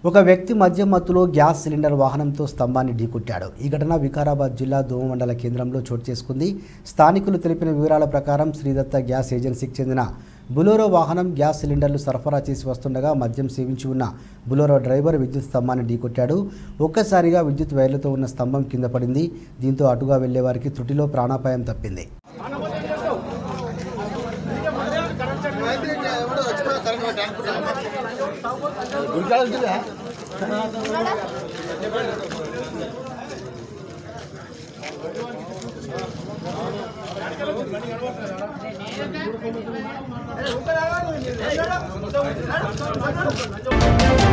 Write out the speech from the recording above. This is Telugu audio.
ఒక వ్యక్తి మద్యం మత్తులో గ్యాస్ సిలిండర్ వాహనంతో స్తంభాన్ని ఢీకొట్టాడు ఈ ఘటన వికారాబాద్ జిల్లా దోమ మండల కేంద్రంలో చోటు చేసుకుంది స్థానికులు తెలిపిన వివరాల ప్రకారం శ్రీదత్త గ్యాస్ ఏజెన్సీకి చెందిన బులోరో వాహనం గ్యాస్ సిలిండర్లు సరఫరా చేసి వస్తుండగా మద్యం సేవించి ఉన్న బులోరో డ్రైవర్ విద్యుత్ స్తంభాన్ని ఢీకొట్టాడు ఒక్కసారిగా విద్యుత్ వైర్లతో ఉన్న స్తంభం కింద పడింది దీంతో అటుగా వెళ్లే వారికి త్రుటిలో ప్రాణాపాయం తప్పింది Thank you.